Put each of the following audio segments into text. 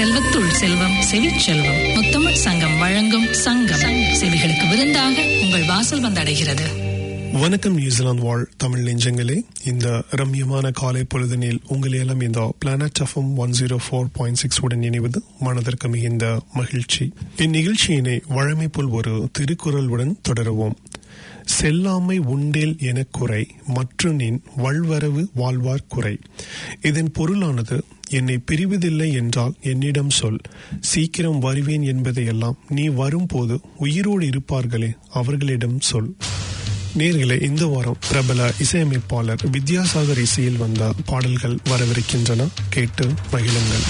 செல்வத்துள் செல்வம் செவிச்செல்வம் முத்தமிழ் சங்கம் வழங்கும் சங்கம் செவிகளுக்கு விருந்தாக உங்கள் வாசல் வந்தடைகிறது வணக்கம் நியூசிலாந்து வாழ் தமிழ் நெஞ்சங்களே இந்த ரம்யமான காலை பொழுதினில் உங்களை எல்லாம் இந்த planet FM one zero four point six உடன் இணைவது மனதிற்கு மிகுந்த மகிழ்ச்சி இந்நிகழ்ச்சியினை வழமை போல் ஒரு திருக்குறளுடன் தொடருவோம் செல்லாமை உண்டேல் எனக் குறை மற்ற நின் வல்வரவு வாழ்வார் குறை இதன் பொருளானது என்னை பிரிவதில்லை என்றால் என்னிடம் சொல் சீக்கிரம் வருவேன் என்பதையெல்லாம் நீ வரும்போது உயிரோடு இருப்பார்களே அவர்களிடம் சொல் நேர்களே இந்த வாரம் பிரபல இசையமைப்பாளர் வித்யாசாகர் இசையில் வந்த பாடல்கள் வரவிருக்கின்றன கேட்டு மகிழுங்கள்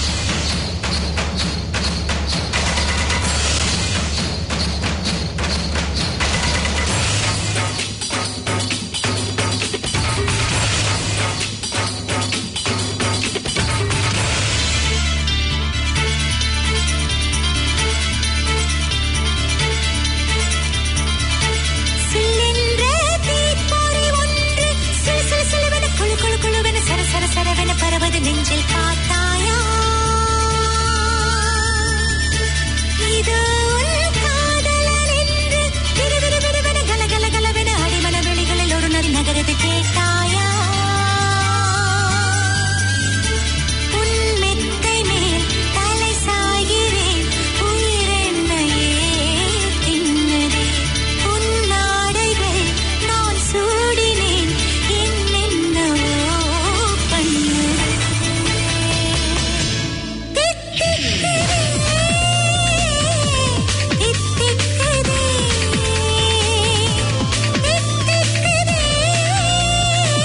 சில்லென்ற தீப்பொறி ஒன்று சிலு சிலு சிலுவென குளு குளு குளுவென சர சர சரவென பரவது நெஞ்சில் பார்த்தாயா இது உன் காதலன் என்று விறு விறு விறுவென கல கல கலவென அடிமன வெளிகளில் ஒரு நதி நகரது கேட்டாயா உன் மெத்தை மேல் தலை சாய்கிறேன் உயிரென்னையே தின்னதே உன் நாடைகள் நான் சூடினேன் என்னென்னவோ பண்ணுதே தித்திக்குதே தித்திக்குதே தித்திக்குதே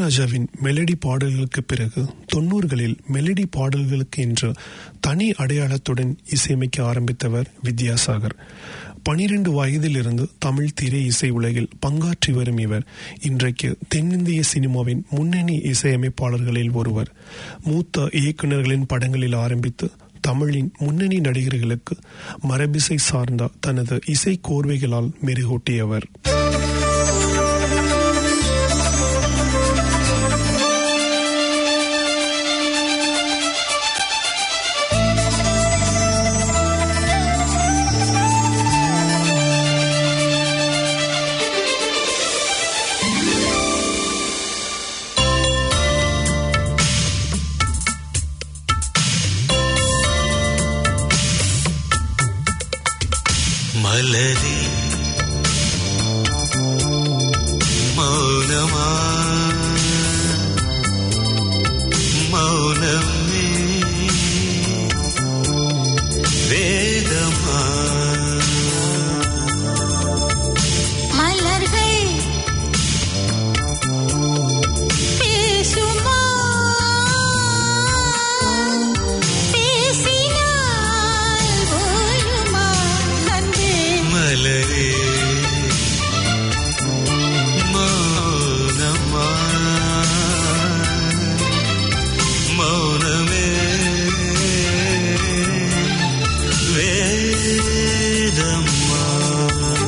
இளையராஜாவின் மெலடி பாடல்களுக்கு பிறகு தொன்னூறுகளில் மெலடி பாடல்களுக்கு என்று தனி அடையாளத்துடன் இசையமைக்க ஆரம்பித்தவர் வித்யாசாகர் பனிரெண்டு வயதிலிருந்து தமிழ் திரை இசை உலகில் பங்காற்றி வரும் இவர் இன்றைக்கு தென்னிந்திய சினிமாவின் முன்னணி இசையமைப்பாளர்களில் ஒருவர் மூத்த இயக்குநர்களின் படங்களில் ஆரம்பித்து தமிழின் முன்னணி நடிகர்களுக்கு மரபிசை சார்ந்த தனது இசை கோர்வைகளால் மெருகூட்டியவர் மலரே மௌனமா மௌனமே வேதமா மலர்கள் பேசுமா பேசினால் ஓயுமா அன்பே மலரே மௌனமா மௌனமே வேதமா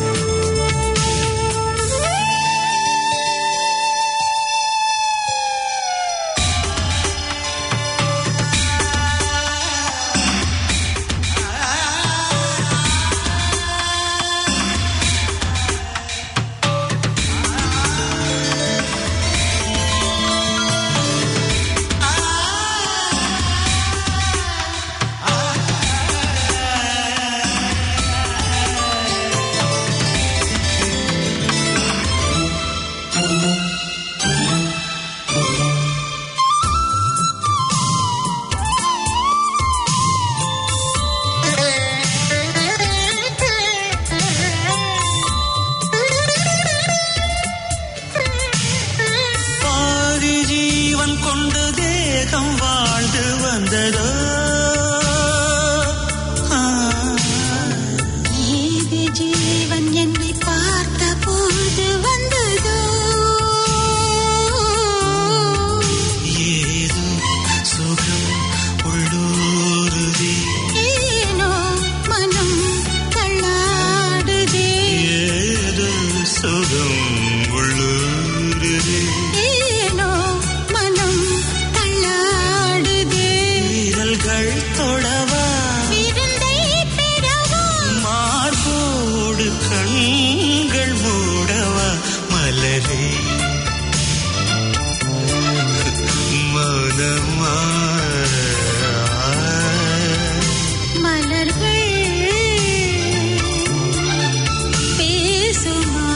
பாதி ஜீவன் கொண்டு தேகம் வாழ்ந்து வந்ததோ ஆ, ஏது ஜீவன் என்னை பார்த்த போது வந்ததோ ஏதோ சுகம் உள்ளூருதே ஏனோ மனம் தள்ளாடுதே ஏதோ சுகம் உள்ளூருதே ஏனோ மனம் தள்ளாடுதே விரல்கள் தொடவா விருந்தை பெறவா மார்போடு கண்கள் மூடவா மலரே மனமா மலர்கள் பேசுமா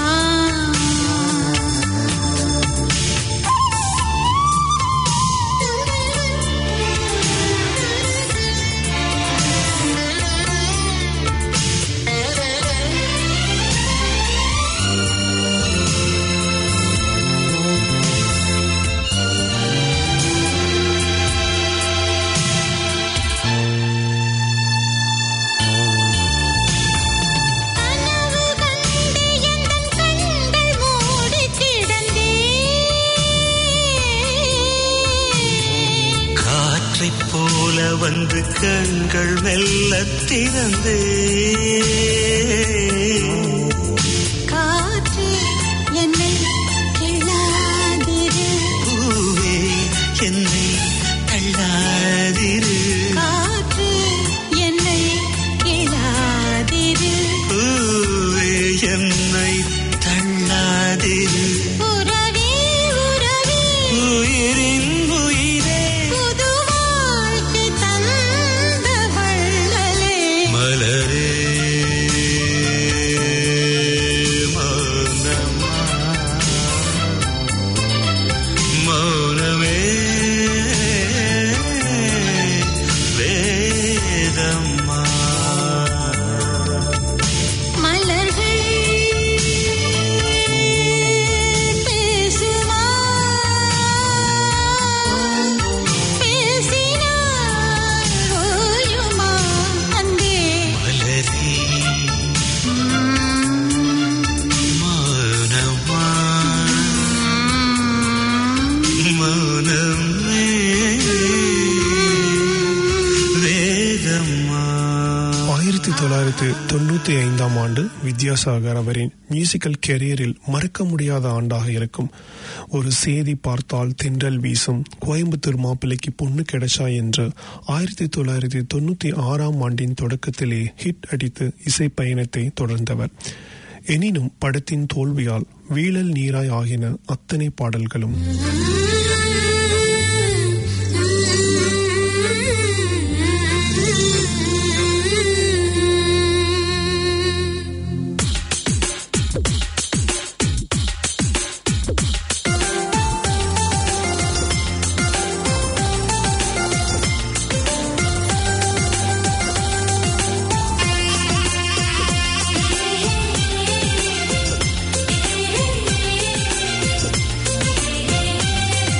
கனவு கண்டு எந்தன் கண்கள் மூடிக் கிடந்தேன். காற்றைப் போல வந்து கண்கள் மெல்ல திறந்தே காற்றே என்னை கிள்ளாதிரு. பூவே என்னை தள்ளாதிரு காற்றே என்னை கிள்ளாதிரு. பூவே என்னை தள்ளாதிரு உறவே, உறவே, உயிரின் உயிரே புது வாழ்க்கை தந்த வள்ளலே. மலரே மௌனமா மௌனமே தொள்ளாயிரத்து தொண்ணூத்தி ஐந்தாம் ஆண்டு வித்யாசாகர் அவரின் மியூசிக்கல் கெரியரில் மறக்க முடியாத ஆண்டாக இருக்கும் ஒரு செய்தி பார்த்தால் தென்றல் வீசும் கோயம்புத்தூர் மாப்பிள்ளைக்கு பொண்ணு கிடைச்சா என்று ஆயிரத்தி தொள்ளாயிரத்தி தொண்ணூத்தி ஆறாம் ஆண்டின் தொடக்கத்திலே ஹிட் அடித்து இசை பயணத்தை தொடர்ந்தவர் எனினும் படத்தின் தோல்வியால் வீழல் நீராய் ஆகின அத்தனை பாடல்களும் Thank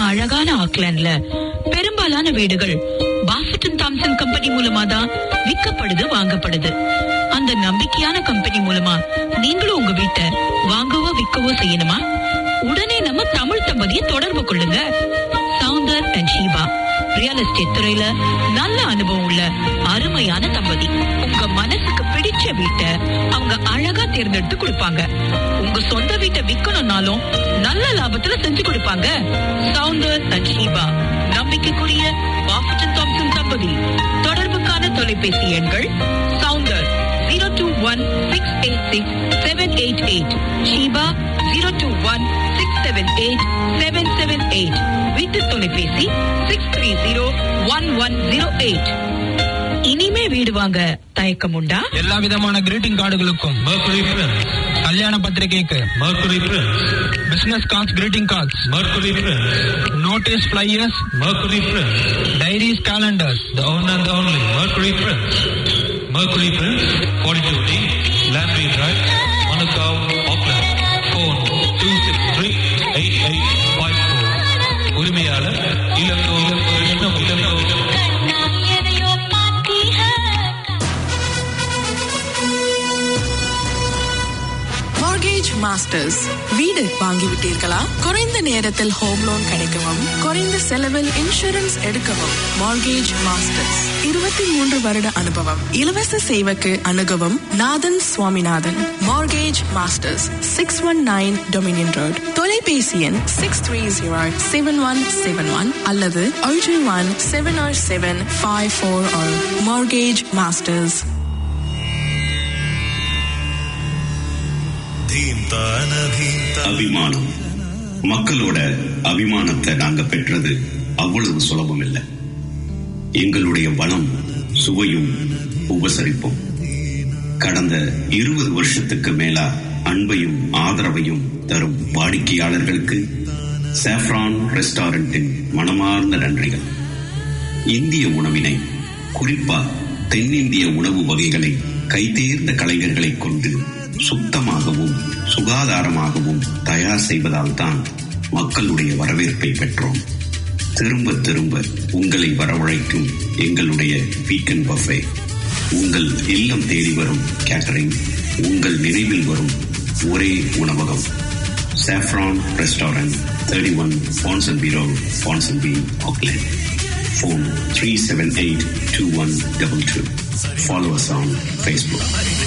அழகான ஆக்லாண்ட்ல பெரும்பாலான வீடுகள் பாஃபட்டன் தாம்சன் கம்பெனி மூலமா தான் விற்கப்படுது வாங்கப்படுது அந்த நம்பிக்கையான கம்பெனி மூலமா நீங்களும் உங்க வீட்டை வாங்கவோ விற்கவோ செய்யணுமா உடனே நம்ம தமிழ் தம்பதியை தொடர்பு கொள்ளுங்க Soundar and Sheeba real estate துறையில நல்ல அனுபவம் உள்ள அருமையான தம்பதி உங்க மனசுக்கு பிடிச்ச வீட்டை அவங்க அழகா தேர்ந்தெடுத்து கொடுப்பாங்க உங்க சொந்த வீட்டை விக்கணும்னாலும் நல்ல லாபத்துல செஞ்சு கொடுப்பாங்க சவுந்தர் அண்ட் ஷீபா நம்பிக்கைக்குரிய பாஃபட்டன் தாம்சன் தம்பதி தொடர்புக்கான தொலைபேசி எண்கள் Soundar zero two one six eight six seven eight eight Sheeba zero two one six seven eight seven seven eight வீட்டு தொலைபேசி six three zero one one zero eight இனிமே வீடு வாங்க தயக்கம் உண்டா எல்லா விதமான கிரீட்டிங் கார்டுகளுக்கும் Mercury Prince, கல்யாண பத்திரிகைக்கு Mercury Prince, business cards greeting cards Mercury Prince, notice flyers Mercury Prince, diaries calendars the one and the only Mercury Prince. Mercury Prince, 42D, Landry Drive, Manukau, Auckland. Phone 263-8854. உரிமையாளர் இளங்கோ கிருஷ்ணம் இளங்கோ எதையோ பார்த்தீங்க mortgage masters வீடு வாங்கிவிட்டீர்களா குறைந்த நேரத்தில் home loan கிடைக்கவும் குறைந்த செலவில் இன்சூரன்ஸ் எடுக்கவும் மார்கேஜ் மாஸ்டர்ஸ் இருபத்தி மூன்று வருட அனுபவம் இலவச சேவைக்கு அணுகவும் Nathan Swaminathan mortgage masters six one nine Dominion road தொலைபேசி எண் six three zero seven one seven one அல்லது ஒன்று one seven R seven five four mortgage masters அபிமானம் மக்களோட அபிமானத்தை நாங்க பெற்றது அவ்வளவு சுலபம் இல்லை எங்களுடைய வளம் சுவையும் உபசரிப்பும் கடந்த இருபது வருஷத்துக்கு மேலா அன்பையும் ஆதரவையும் தரும் வாடிக்கையாளர்களுக்கு சாஃப்ரான் ரெஸ்டாரண்டின் மனமார்ந்த நன்றிகள் இந்திய உணவினை குறிப்பா தென்னிந்திய உணவு வகைகளை கைதேர்ந்த கலைஞர்களை கொண்டு சுத்தமாகவும் சுகாதாரமாகவும் தயார் செய்வதால் தான் மக்களுடைய வரவேற்பை பெற்றோம் திரும்ப திரும்ப உங்களை வரவழைக்கும் எங்களுடைய வீக்கெண்ட் பஃபே உங்கள் இல்லம் தேடி வரும் கேட்டரிங் உங்கள் நினைவில் வரும் ஒரே உணவகம் saffron restaurant thirty one Ponsonby road Ponsonby Auckland phone 378-2122. Follow us on Facebook.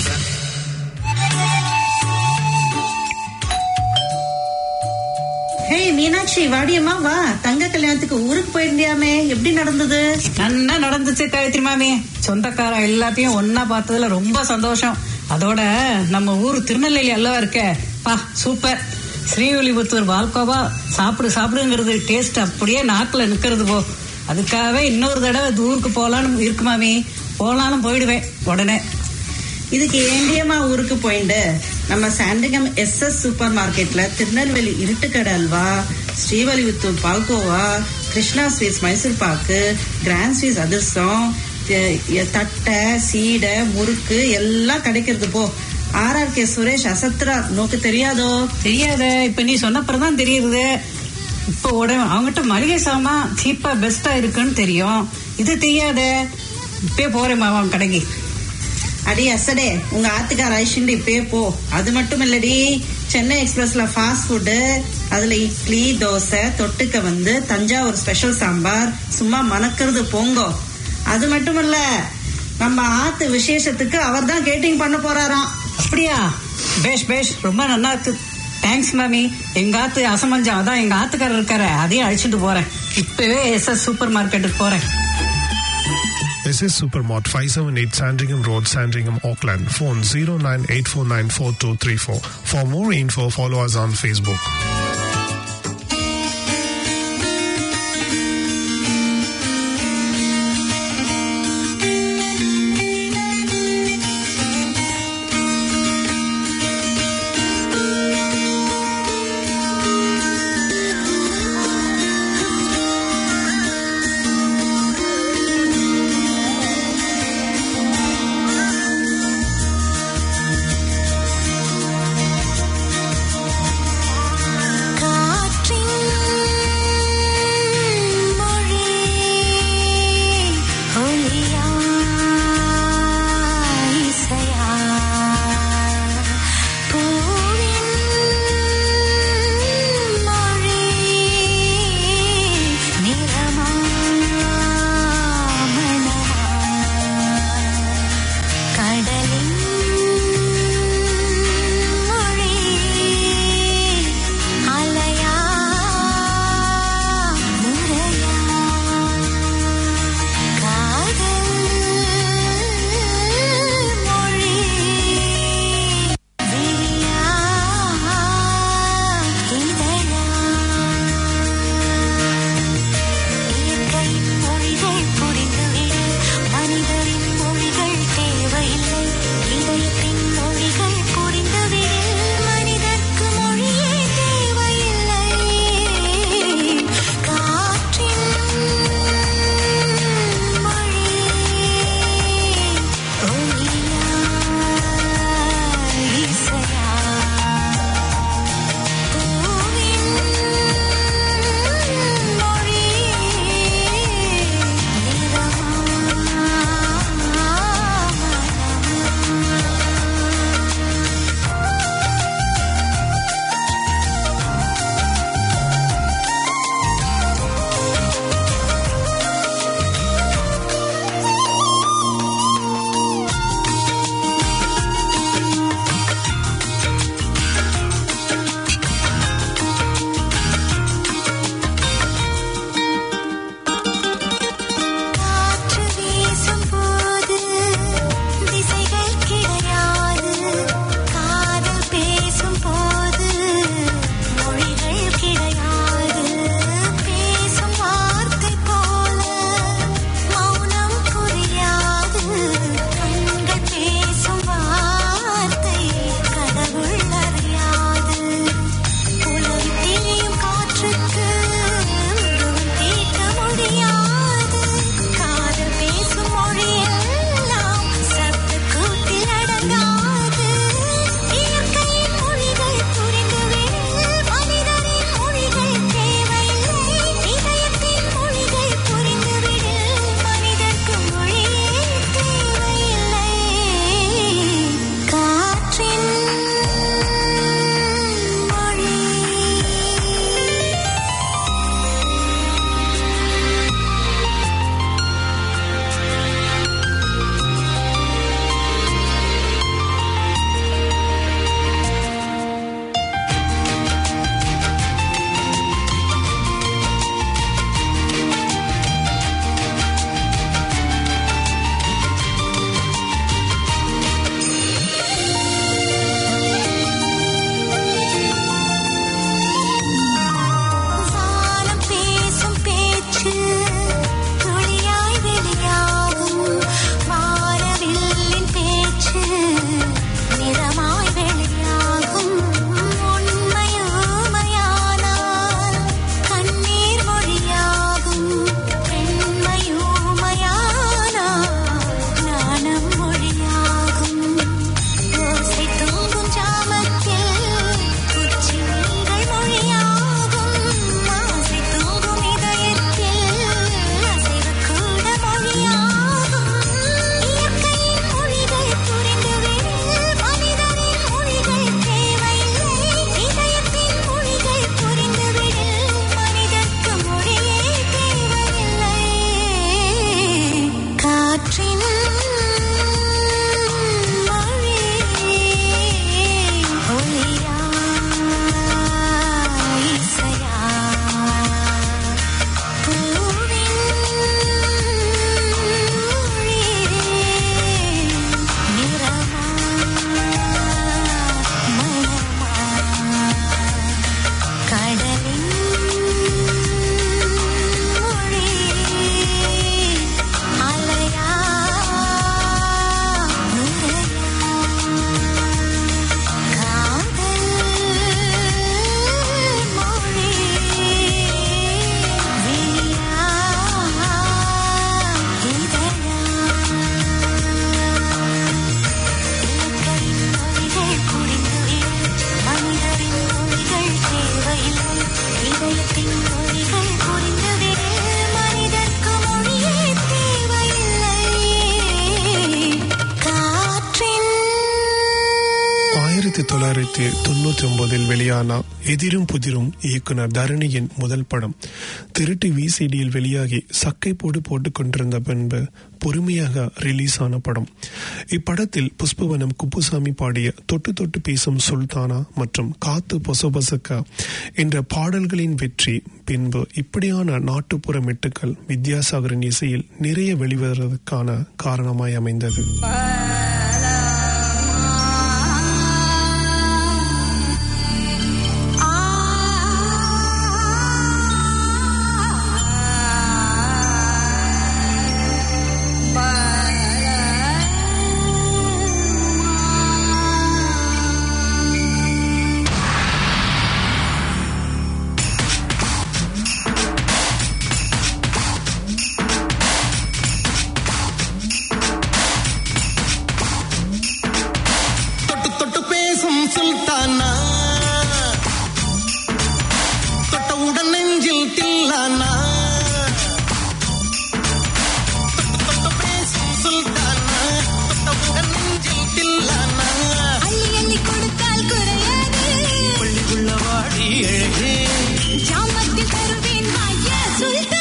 Hey Meenakshi வாடியம்மா வா தங்க கல்யாணத்துக்கு ஊருக்கு போயிருந்தியாமே எப்படி நடந்தது நல்லா நடந்துச்சு காயத்ரி மாமி சொந்தக்கார எல்லாத்தையும் ஒன்னா பார்த்ததுல ரொம்ப சந்தோஷம் அதோட நம்ம ஊர் திருநெல்வேலி அல்லவா இருக்க பா சூப்பர் ஸ்ரீவில்லிபுத்தூர் வால்கோவா சாப்பிடு சாப்பிடுங்கிறது டேஸ்ட் அப்படியே நாக்குல நிக்கிறது போ அதுக்காகவே இன்னொரு தடவை இந்த ஊருக்கு போலான்னு இருக்கு மாமி போலான்னு போயிடுவேன் உடனே இதுக்கு ஏண்டியம்மா ஊருக்கு போயிண்டு நம்ம சாண்டிகம் எஸ் எஸ் சூப்பர் மார்க்கெட்ல Tirunelveli Iruttukadai halwa Srivilliputhur palkova Krishna sweets Mysore pak grand sweets அதிர்சம் எ- எ- தட்டை சீடை முறுக்கு எல்லாம் கிடைக்கிறது போ ஆர்ஆர் கே சுரேஷ் அசத்ரா நோக்கு தெரியாதோ தெரியாத இப்ப நீ சொன்னப்பறம் தான் தெரியுது இப்போ உடனே அவங்ககிட்ட மளிகை சாமான் சீப்பா பெஸ்டா இருக்குன்னு தெரியும் இது தெரியாத இப்பே போறேன் மாமா அவன் கடைக்கு அடி அசடே உங்க ஆத்துக்கார ஐஷிண்டு இப்பயே போ அது மட்டும் இல்லடி சென்னை எக்ஸ்பிரஸ்ல ஃபாஸ்ட் ஃபுட்டு அதுல இட்லி தோசை தொட்டுக்க வந்து தஞ்சாவூர் ஸ்பெஷல் சாம்பார் சும்மா மணக்கிறது போங்கோ அது மட்டும் இல்ல நம்ம ஆத்து விசேஷத்துக்கு அவர் தான் கேட்டிங் பண்ண போறாராம் அப்படியா பேஷ் பேஷ் ரொம்ப நல்லா இருக்கு தேங்க்ஸ் மாமி எங்க ஆத்து அசமஞ்சம் அதான் எங்க ஆத்துக்காரர் இருக்காரு அதையும் அழிச்சிட்டு போறேன் இப்பவே எஸ் எஸ் சூப்பர் மார்க்கெட்டுக்கு போறேன் SS Supermart 578 Sandringham Road, Sandringham, Auckland. Phone 0984942234. For more info, follow us on Facebook. ஆயிரத்தி தொள்ளாயிரத்தி தொண்ணூத்தி ஒன்பதில் வெளியான எதிரும் புதிரும் இயக்குனர் தரணியின் முதல் படம் திருட்டு விசிடியில் வெளியாகி சக்கை போடு போட்டுக் கொண்டிருந்த பின்பு பொறுமையாக ரிலீஸ் ஆன படம் இப்படத்தில் புஷ்பவனம் குப்புசாமி பாடிய தொட்டு தொட்டு பேசும் சுல்தானா மற்றும் காத்து பொசபசக்க என்ற பாடல்களின் வெற்றி பின்பு இப்படியான நாட்டுப்புற மெட்டுக்கள் வித்யாசாகரின் இசையில் நிறைய வெளிவருவதற்கான காரணமாய் அமைந்தது தொட்டு தொட்டு பேசும் சுல்தானா தொட்டவுடன் நெஞ்சில் தில்லானா தொட்டு தொட்டு பேசும் சுல்தானா தொட்டவுடன் நெஞ்சில் தில்லானா அள்ளி அள்ளி கொடுத்தால் குறையாது பள்ளிக்குள்ள வாடி அழகே ஜாமத்தில் தருவேன் வாய சுல்தானே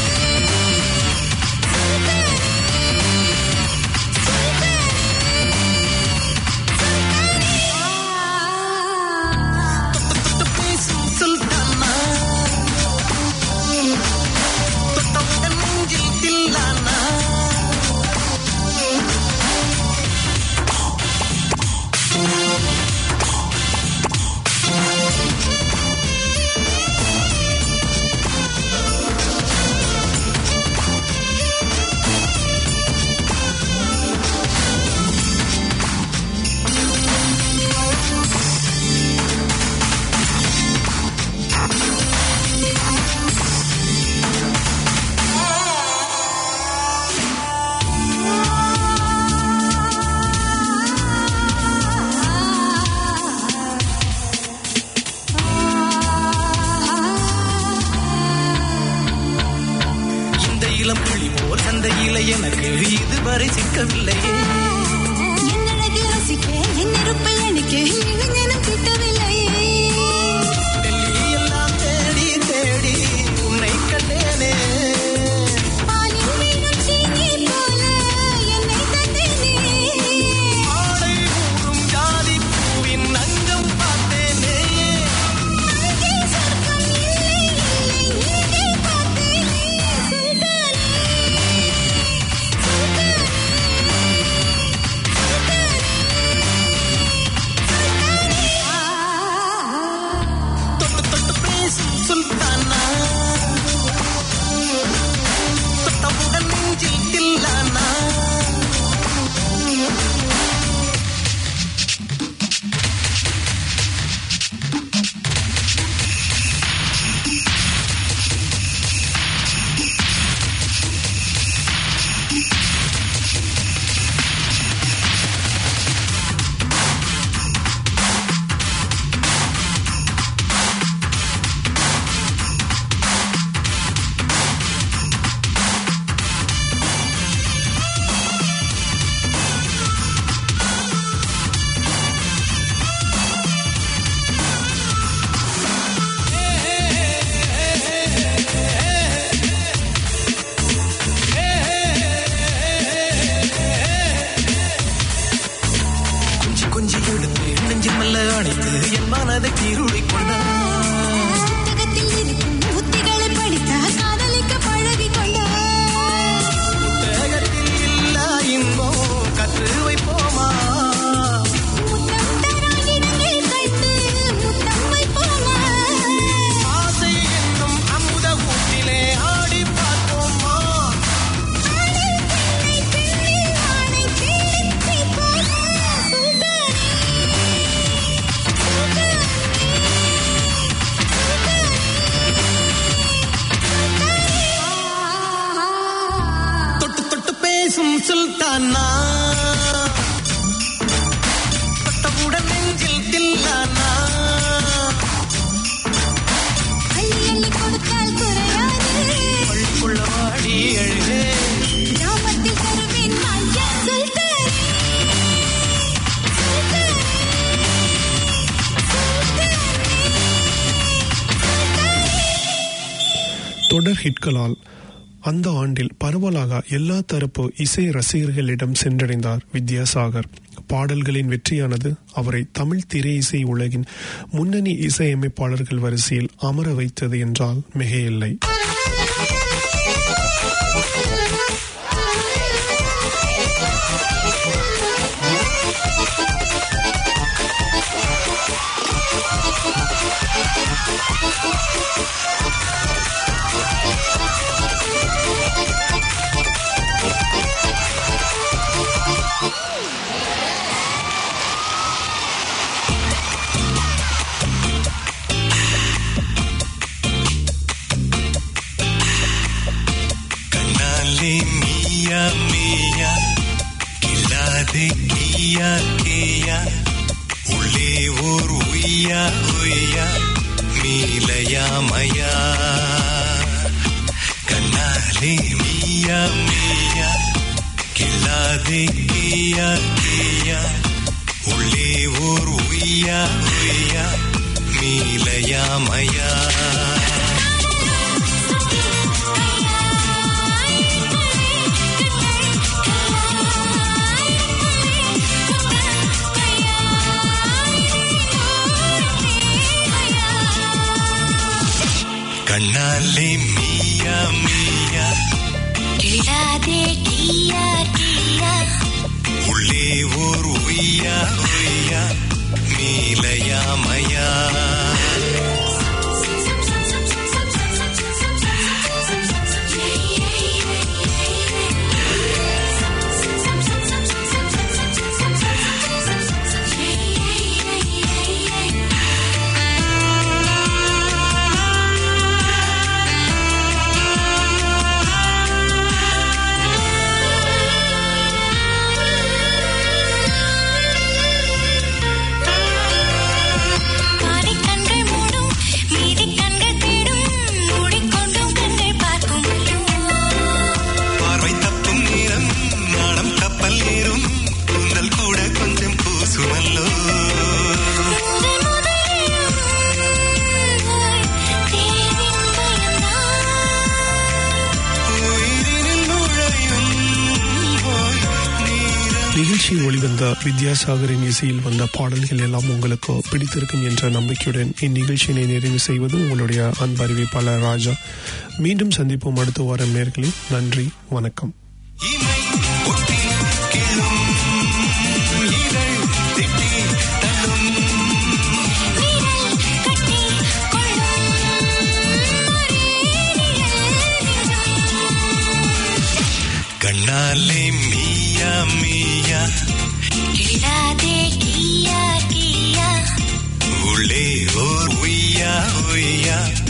தொட்டு பேசும் சுல்தானா தொட்டவுடன் நெஞ்சில் தில்லானா இந்த இளம் புள்ளி போர் சந்தையில எனக்கு இதுவரை சிக்கவில்லையே என்னழகு ரசிக்க என் நெருப்பை அணிக்க இளைஞனும் கிட்டவில்லையே டெல்லி எல்லாம் தேடி தேடி உன்னை கண்டேனே பாலில் வீணும் சீனி போல என்னை தந்தேனே ஆடை ஊறும் ஜாதி பூவின் அங்கம் பார்த்தேனே அங்கே சொர்க்கம் இல்லை இல்லை இங்கே பார்த்தேனே சுல்தானே தொட்டு தொட்டு பேசும் சுல்தானா தொட்டவுடன் நெஞ்சில் தில்லானா கொஞ்சி கொஞ்சி எடுத்து நெஞ்சில் மெல்ல அணைத்து என் மனதை கீருளி கொண்டான் புத்தகத்தில் இருக்கும் உத்திகளை படித்தால் காதலிக்க பழகிக் கொண்டார் புத்தகத்தில் இல்லா இன்பம் கற்று வைப்போமா முத்தம் தரா இடங்கள் கைத்து முத்தம் வைப்போமா ஆசை என்னும் அமுத ஊட்டிலே ஆடி பார்ப்போமா ஆணில் பெண்ணை பெண்ணில் ஆணை தேடி போல சுல்தானே தொடர் ஹிட்களால் அந்த ஆண்டில் பரவலாக எல்லா தரப்பு இசை ரசிகர்களிடம் சென்றடைந்தார் வித்யாசாகர் பாடல்களின் வெற்றியானது அவரை தமிழ் திரை இசை உலகின் முன்னணி இசையமைப்பாளர்கள் வரிசையில் அமர வைத்தது என்றால் மிகையில்லை கண்ணாலே மியா மியா கில்லாதே கியா கியா உள்ளே ஓர் உய்யா உய்யா மீலையா மயா கண்ணாலே மியா மியா கில்லாதே கியா கியா உள்ளே ஓர் உய்யா உய்யா மீலையா மயா கண்ணாலே மியா மியா கிளாதே கியா கியா உள்ளே ஓர் உய்யா உய்யா மீலையா மயா பாதி கண்கள் மூடும் மீதி கண்கள் தேடும் மூடிக்கொண்டும் கண்கள் பார்க்கும் பார்வை தப்பும் நேரம் நாணம் கப்பல் ஏறும் கூந்தல் கூட கொஞ்சம் பூசுமல்லோ உயிரினில் நுழையும் ஓய் நிகழ்ச்சியில் வெளிவந்த வித்யாசாகரின் இசையில் வந்த பாடல்கள் எல்லாம் உங்களுக்கு பிடித்திருக்கும் என்ற நம்பிக்கையுடன் இந்நிகழ்ச்சியினை நிறைவு செய்வது உங்களுடைய அன்பு அறிவிப்பாளர் ராஜா மீண்டும் சந்திப்போம் அடுத்த வாரம் நேர்களில் நன்றி வணக்கம் இமை ஒட்டி கிள்ளும் இதழ் திட்டி தள்ளும் கண்ணாலே மியா மியா கிளாதே கியா கியா உள்ளே ஓர் உய்யா உய்யா